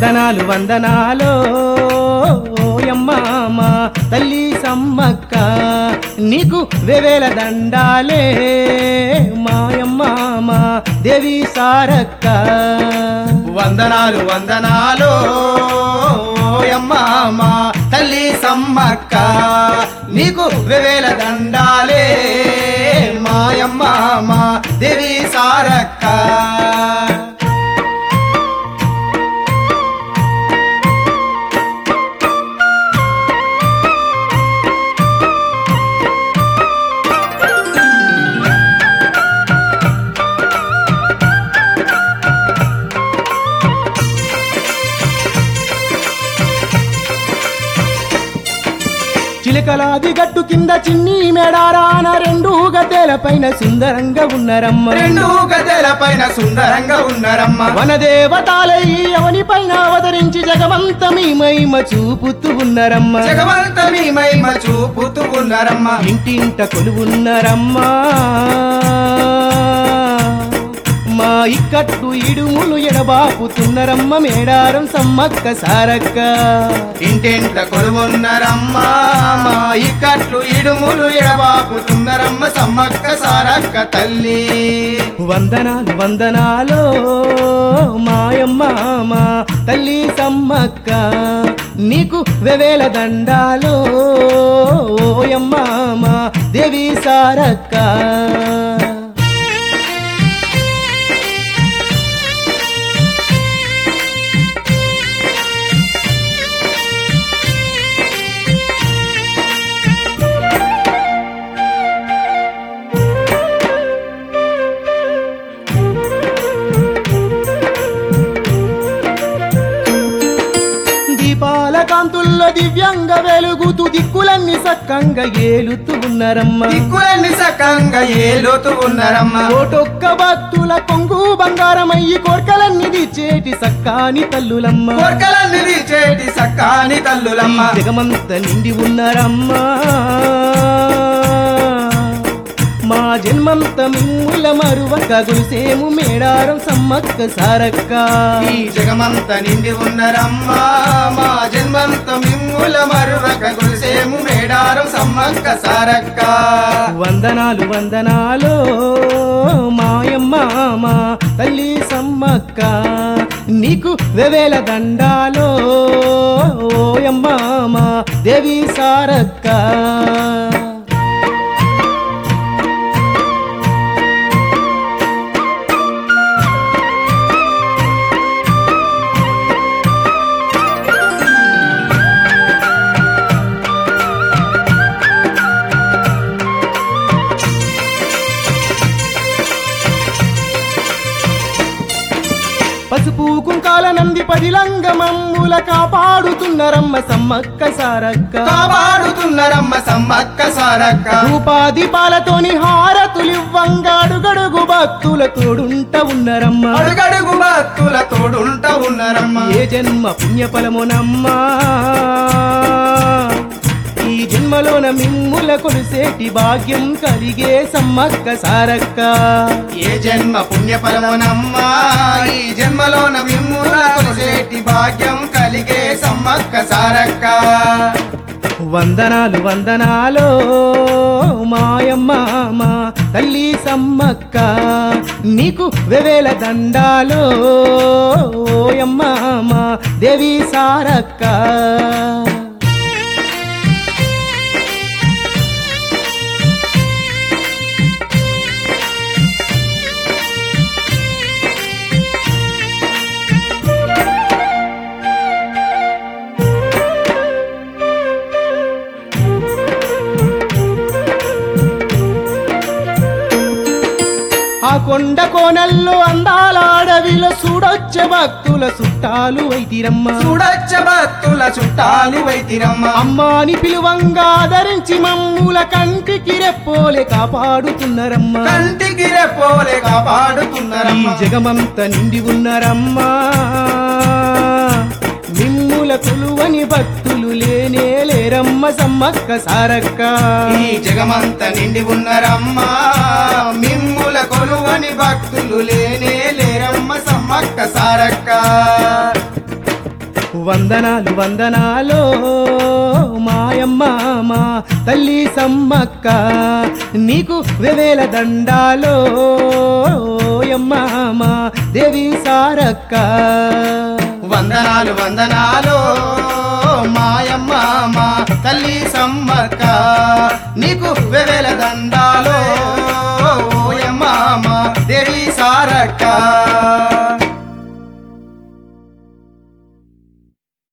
వందనాలు వందనాలో యమ్మామ తల్లి సమ్మక్క నీకు వేవేల దండాలే మాయమ్మామ దేవి సారక్క వందనాలు వందనాలు ఓయమ్మామ తల్లి సమ్మక్క నీకు వేవేల దండాలే మాయమ్మామ దేవి సారక్క చిలకలాది గట్టు కింద చిన్ని మెడారాన రెండు గద్దెల పైన సుందరంగా ఉన్నరమ్మ రెండు గదెల పైన సుందరంగా ఉన్నరమ్మ వనదేవతాలై అవని పైన అవతరించి జగమంత మీ మహిమ చూపుతూ ఉన్నరమ్మ జగవంత మీ మహిమ చూపుతూ ఉన్నరమ్మ ఇంటింట కొలువున్నరమ్మా మా ఇక్కట్టు ఇడుములు ఎడబాపుతున్నరమ్మ మేడారం సమ్మక్క సారక్క ఇంటింట కొలువున్నరమ్మ మా ఇక్కట్లు ఇడుములు ఎడబాపుతున్నరమ్మ సమ్మక్క సారక్క తల్లి వందనాలు వందనాలో మాయమ్మ మా తల్లి సమ్మక్క నీకు వెవేల దండాలో ఓయమ్మ మా దేవి సారక్క దీపాల కాంతుల్లో దివ్యంగా వెలుగుతూ దిక్కులన్నీ సక్కంగా ఏలుతూ ఉన్నరమ్మ దిక్కులన్నీ సకంగా ఏలుతూ ఉన్నరమ్మ కోటొక్క భక్తుల కొంగు బంగారమయ్యి కోర్కలన్నీ దిచ్చేటి సక్కాని తల్లులమ్మ కోర్కలన్నీ తీర్చేటి సక్కాని తల్లులమ్మ జగమంత నిండి ఉన్నరమ్మా మా జన్మంత మిమ్ముల మరువక గురిసేము మేడారం సమ్మక్క సారక్క ఈ జగమంత నిండి ఉన్నరమ్మ మా జన్మంత మిమ్ముల మరువక గురిసేము మేడారం సమ్మక్క సారక్క వందనాలు వందనాలు మాయమ్మ మా తల్లి సమ్మక్క నీకు వెవేల దండాలో ఓయమ్మ మా దేవి సారక్క పసుపు కుంకాల నంది పదిలంగ మమ్ముల కాపాడుతున్నరమ్మ సమ్మక్క సారక్క కాపాడుతున్నరమ్మ సమ్మక్క సారక్క రూపాదీపాలతోని హారతులివ్వంగా అడుగడుగు భక్తుల తోడుంట ఉన్నరమ్మ అడుగడుగు భక్తుల తోడుంట ఉన్నరమ్మ ఏ జన్మ పుణ్యఫలమునమ్మా ఈ జన్మలోన మిమ్ముల కొలిసేటి భాగ్యం కలిగే సమ్మక్క సారక్క ఏ జన్మ పుణ్యఫలమునమ్మా ఈ జన్మలోన విమ్ముల కొలిసేటి భాగ్యం కలిగే సమ్మక్క సారక్క వందనాలు వందనాలు మాయమ్మ మా తల్లి సమ్మక్క నీకు వెవేల దండాలో ఓయమ్మ మా దేవి సారక్క ఆ కొండ కోనల్లో అందాల అడవిలో చూడొచ్చే భక్తుల చుట్టాలు వైతిరమ్మ చూడచ్చ భక్తుల చుట్టాలు వైతిరమ్మ అమ్మాని పిలువంగా ఆదరించి మమ్ముల కంటికి రెప్పోలే కాపాడుతున్నరమ్మ కంటికి రెప్పోలే ఈ కాపాడుతున్నరమ్మ జగమంత నిండి ఉన్నరమ్మా మిమ్ముల కొలువని భక్తులు లేనే లేరమ్మ సమ్మక్క సారక్క ఈ జగమంత నిండి ఉన్నరమ్మా మిమ్ముల కొలువని భక్తులు లేనే లేరమ్మ సమ్మక్క సారక్క వందనాలు వందనాలో మాయమ్మ మా తల్లి సమ్మక్క నీకు వెవేల దండాలో యమ్మ మా దేవి సారక్క వందనాలు వందనాలు మాయమ్మ మా తల్లి సమ్మక్క నీకు వెవెల దండ